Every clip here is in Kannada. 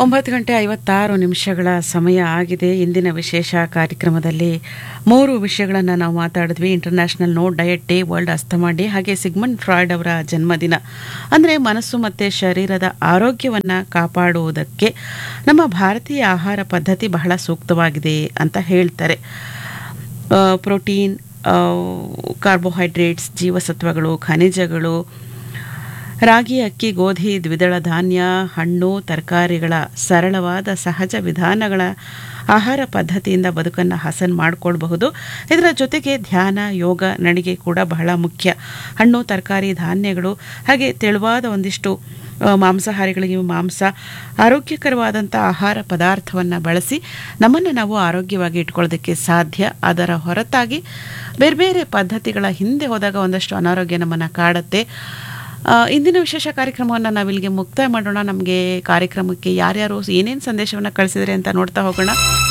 ಒಂಬತ್ತು ಗಂಟೆ ಐವತ್ತಾರು ನಿಮಿಷಗಳ ಸಮಯ ಆಗಿದೆ ಇಂದಿನ ವಿಶೇಷ ಕಾರ್ಯಕ್ರಮದಲ್ಲಿ ಮೂರು ವಿಷಯಗಳನ್ನು ನಾವು ಮಾತಾಡಿದ್ವಿ international no diet day world asthma day ಹಾಗೆ ಸಿಗ್ಮಂಡ್ ಫ್ರಾಯ್ಡ್ ಅವರ ಜನ್ಮದಿನ ಅಂದರೆ ಮನಸ್ಸು ಮತ್ತು ಶರೀರದ ಆರೋಗ್ಯವನ್ನು ಕಾಪಾಡುವುದಕ್ಕೆ ನಮ್ಮ ಭಾರತೀಯ ಆಹಾರ ಪದ್ಧತಿ ಬಹಳ ಸೂಕ್ತವಾಗಿದೆ ಅಂತ ಹೇಳ್ತಾರೆ ಆ, ಪ್ರೋಟೀನ್ ಆ, ಕಾರ್ಬೋಹೈಡ್ರೇಟ್ಸ್ ಜೀವಸತ್ವಗಳು ಖನಿಜಗಳು ರಾಗಿ ಅಕ್ಕಿ ಗೋಧಿ ದ್ವಿದಳ ಧಾನ್ಯ ಹಣ್ಣು ತರಕಾರಿಗಳ ಸರಳವಾದ ಸಹಜ ವಿಧಾನಗಳ ಆಹಾರ ಪದ್ಧತಿಯಿಂದ ಬದುಕನ್ನು ಹಸನ್ ಮಾಡಿಕೊಳ್ಬಹುದು ಇದರ ಜೊತೆಗೆ ಧ್ಯಾನ ಯೋಗ ನಡಿಗೆ ಕೂಡ ಬಹಳ ಮುಖ್ಯ ಹಣ್ಣು ತರಕಾರಿ ಧಾನ್ಯಗಳು ಹಾಗೆ ತೆಳುವಾದ ಒಂದಿಷ್ಟು ಆ, ಮಾಂಸಾಹಾರಿಗಳಿಗೆ ಮಾಂಸ ಆರೋಗ್ಯಕರವಾದಂಥ ಆಹಾರ ಪದಾರ್ಥವನ್ನು ಬಳಸಿ ನಮ್ಮನ್ನು ನಾವು ಆರೋಗ್ಯವಾಗಿ ಇಟ್ಕೊಳ್ಳೋದಕ್ಕೆ ಸಾಧ್ಯ ಅದರ ಹೊರತಾಗಿ ಬೇರೆ ಬೇರೆ ಪದ್ಧತಿಗಳ ಹಿಂದೆ ಹೋದಾಗ ಒಂದಷ್ಟು ಅನಾರೋಗ್ಯ ನಮ್ಮನ್ನು ಕಾಡುತ್ತೆ ಆ, ಇಂದಿನ ವಿಶೇಷ ಕಾರ್ಯಕ್ರಮವನ್ನು ನಾವಿಲ್ಲಿಗೆ ಮುಕ್ತಾಯ ಮಾಡೋಣ ನಮಗೆ ಕಾರ್ಯಕ್ರಮಕ್ಕೆ ಯಾರ್ಯಾರು ಏನೇನು ಸಂದೇಶವನ್ನು ಕಳಿಸಿದ್ರೆ ಅಂತ ನೋಡ್ತಾ ಹೋಗೋಣ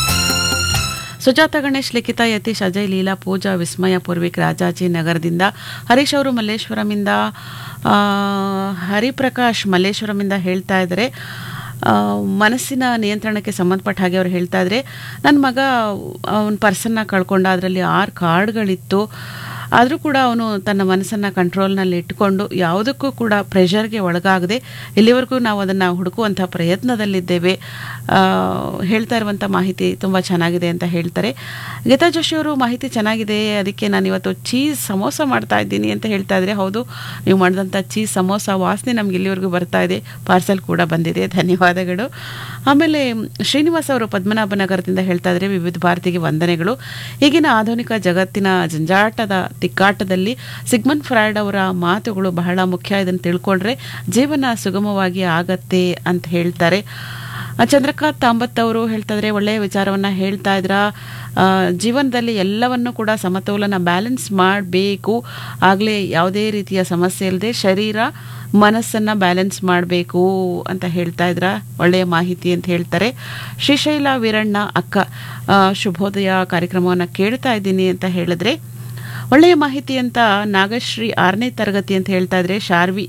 ಸುಜಾತ ಗಣೇಶ್ ಲಿಖಿತ ಯತೀಶ್ ಅಜಯ್ ಲೀಲಾ ಪೂಜಾ ವಿಸ್ಮಯ ಪೂರ್ವಿಕ್ ರಾಜಾಜಿ ನಗರದಿಂದ ಹರೀಶ್ ಅವರು ಮಲ್ಲೇಶ್ವರಮಿಂದ ಆ, ಹರಿಪ್ರಕಾಶ್ ಮಲ್ಲೇಶ್ವರಮಿಂದ ಹೇಳ್ತಾ ಇದ್ದಾರೆ ಆ, ಮನಸ್ಸಿನ ನಿಯಂತ್ರಣಕ್ಕೆ ಸಂಬಂಧಪಟ್ಟ ಹಾಗೆ ಅವ್ರು ಹೇಳ್ತಾ ಇದ್ರೆ ನನ್ನ ಮಗ ಅವನ ಪರ್ಸನ್ನ ಕಳ್ಕೊಂಡ ಅದರಲ್ಲಿ ಆರು ಕಾರ್ಡ್ಗಳಿತ್ತು ಆದರೂ ಕೂಡ ಅವನು ತನ್ನ ಮನಸ್ಸನ್ನು ಕಂಟ್ರೋಲ್ನಲ್ಲಿ ಇಟ್ಟುಕೊಂಡು ಯಾವುದಕ್ಕೂ ಕೂಡ ಪ್ರೆಷರ್ಗೆ ಒಳಗಾಗದೆ ಇಲ್ಲಿವರೆಗೂ ನಾವು ಅದನ್ನು ಹುಡುಕುವಂಥ ಪ್ರಯತ್ನದಲ್ಲಿದ್ದೇವೆ ಆ, ಹೇಳ್ತಾ ಇರುವಂಥ ಮಾಹಿತಿ ತುಂಬ ಚೆನ್ನಾಗಿದೆ ಅಂತ ಹೇಳ್ತಾರೆ ಗೀತಾ ಜೋಶಿ ಅವರು ಮಾಹಿತಿ ಚೆನ್ನಾಗಿದೆ ಅದಕ್ಕೆ ನಾನು ಇವತ್ತು ಚೀಸ್ ಸಮೋಸ ಮಾಡ್ತಾ ಇದ್ದೀನಿ ಅಂತ ಹೇಳ್ತಾ ಇದ್ರೆ ಹೌದು ನೀವು ಮಾಡಿದಂಥ ಚೀಸ್ ಸಮೋಸ ವಾಸನೆ ನಮ್ಗೆ ಇಲ್ಲಿವರೆಗೂ ಬರ್ತಾ ಇದೆ ಪಾರ್ಸೆಲ್ ಕೂಡ ಬಂದಿದೆ ಧನ್ಯವಾದಗಳು ಆಮೇಲೆ ಶ್ರೀನಿವಾಸ್ ಅವರು ಪದ್ಮನಾಭನಗರದಿಂದ ಹೇಳ್ತಾ ಇದ್ದಾರೆ ವಿವಿಧ ಭಾರತಿಗೆ ವಂದನೆಗಳು ಈಗಿನ ಆಧುನಿಕ ಜಗತ್ತಿನ ಜಂಜಾಟದ ತಿಕ್ಕಾಟದಲ್ಲಿ ಸಿಗ್ಮಂಡ್ ಫ್ರಾಯ್ಡ್ ಅವರ ಮಾತುಗಳು ಬಹಳ ಮುಖ್ಯ ಇದನ್ನು ತಿಳ್ಕೊಂಡ್ರೆ ಜೀವನ ಸುಗಮವಾಗಿ ಆಗತ್ತೆ ಅಂತ ಹೇಳ್ತಾರೆ ಆ, ಚಂದ್ರಕಾಂತ್ ತಾಂಬತ್ ಅವರು ಹೇಳ್ತಾ ಇದ್ರೆ ಒಳ್ಳೆಯ ವಿಚಾರವನ್ನ ಹೇಳ್ತಾ ಇದ್ರ ಆ, ಜೀವನದಲ್ಲಿ ಎಲ್ಲವನ್ನು ಕೂಡ ಸಮತೋಲನ ಬ್ಯಾಲೆನ್ಸ್ ಮಾಡಬೇಕು ಆಗಲೇ ಯಾವುದೇ ರೀತಿಯ ಸಮಸ್ಯೆ ಇಲ್ಲದೆ ಶರೀರ ಮನಸ್ಸನ್ನ ಬ್ಯಾಲೆನ್ಸ್ ಮಾಡಬೇಕು ಅಂತ ಹೇಳ್ತಾ ಇದ್ರ ಒಳ್ಳೆಯ ಮಾಹಿತಿ ಅಂತ ಹೇಳ್ತಾರೆ ಶ್ರೀಶೈಲ ವೀರಣ್ಣ ಅಕ್ಕ ಆ, ಶುಭೋದಯ ಕಾರ್ಯಕ್ರಮವನ್ನು ಕೇಳ್ತಾ ಇದ್ದೀನಿ ಅಂತ ಹೇಳಿದ್ರೆ ಒಳ್ಳೆಯ ಮಾಹಿತಿ ಅಂತ ನಾಗಶ್ರೀ ಆರನೇ ತರಗತಿ ಅಂತ ಹೇಳ್ತಾ ಇದ್ರೆ ಶಾರ್ವಿ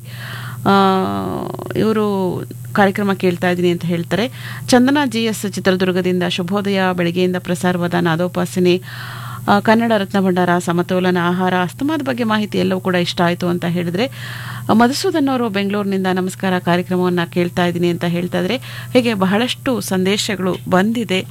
ಇವರು ಕಾರ್ಯಕ್ರಮ ಕೇಳ್ತಾ ಇದ್ದೀನಿ ಅಂತ ಹೇಳ್ತಾರೆ ಚಂದನ ಜಿ ಎಸ್ ಚಿತ್ರದುರ್ಗದಿಂದ ಶುಭೋದಯ ಬೆಳಗ್ಗೆಯಿಂದ ಪ್ರಸಾರವಾದ ನಾದೋಪಾಸನೆ ಆ, ಕನ್ನಡ ರತ್ನ ಭಂಡಾರ ಸಮತೋಲನ ಆಹಾರ ಅಸ್ತಮಾದ ಬಗ್ಗೆ ಮಾಹಿತಿ ಎಲ್ಲವೂ ಕೂಡ ಇಷ್ಟ ಆಯಿತು ಅಂತ ಹೇಳಿದ್ರೆ ಆ, ಮಧುಸೂದನ್ ಅವರು ಬೆಂಗಳೂರಿನಿಂದ ನಮಸ್ಕಾರ ಕಾರ್ಯಕ್ರಮವನ್ನು ಕೇಳ್ತಾ ಇದ್ದೀನಿ ಅಂತ ಹೇಳ್ತಾ ಇದ್ರೆ ಹೀಗೆ ಬಹಳಷ್ಟು ಸಂದೇಶಗಳು ಬಂದಿದೆ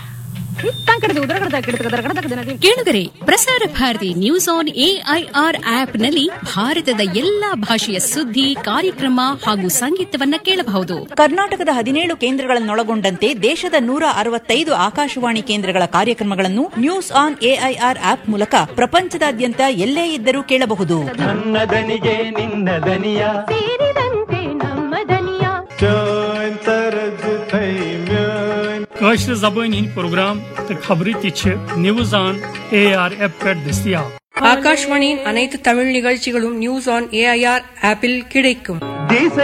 ಕೇಳುಗರೆ ಪ್ರಸಾರ ಭಾರತಿ ನ್ಯೂಸ್ ಆನ್ ಎಐಆರ್ ಆಪ್ನಲ್ಲಿ ಭಾರತದ ಎಲ್ಲಾ ಭಾಷೆಯ ಸುದ್ದಿ ಕಾರ್ಯಕ್ರಮ ಹಾಗೂ ಸಂಗೀತವನ್ನ ಕೇಳಬಹುದು ಕರ್ನಾಟಕದ ಹದಿನೇಳು ಕೇಂದ್ರಗಳನ್ನೊಳಗೊಂಡಂತೆ ದೇಶದ ನೂರ ಅರವತ್ತೈದು ಆಕಾಶವಾಣಿ ಕೇಂದ್ರಗಳ ಕಾರ್ಯಕ್ರಮಗಳನ್ನು ನ್ಯೂಸ್ ಆನ್ ಎಐಆರ್ ಆಪ್ ಮೂಲಕ ಪ್ರಪಂಚದಾದ್ಯಂತ ಎಲ್ಲೇ ಇದ್ದರೂ ಕೇಳಬಹುದು ನನ್ನ ದನಿಗೆ ನಿನ್ನ ದನಿಯ ಸೇರಿದಂತೆ ನಮ್ಮ ದನಿಯ چٲنۍ طرز تھٔے میٲنۍ کٲشِر زبٲنۍ ہٕنٛدۍ پروگرام تہٕ خبرٕ تہِ چھِ نِوٕز آن اے آر ایپ پٮ۪ٹھ دٔستیاب ஆகாஷ்வாணியின் அனைத்து தமிழ் நிகழ்ச்சிகளும் நியூஸ் ஆன் ஏஐஆர் ஆப்பில் கிடைக்கும் தேச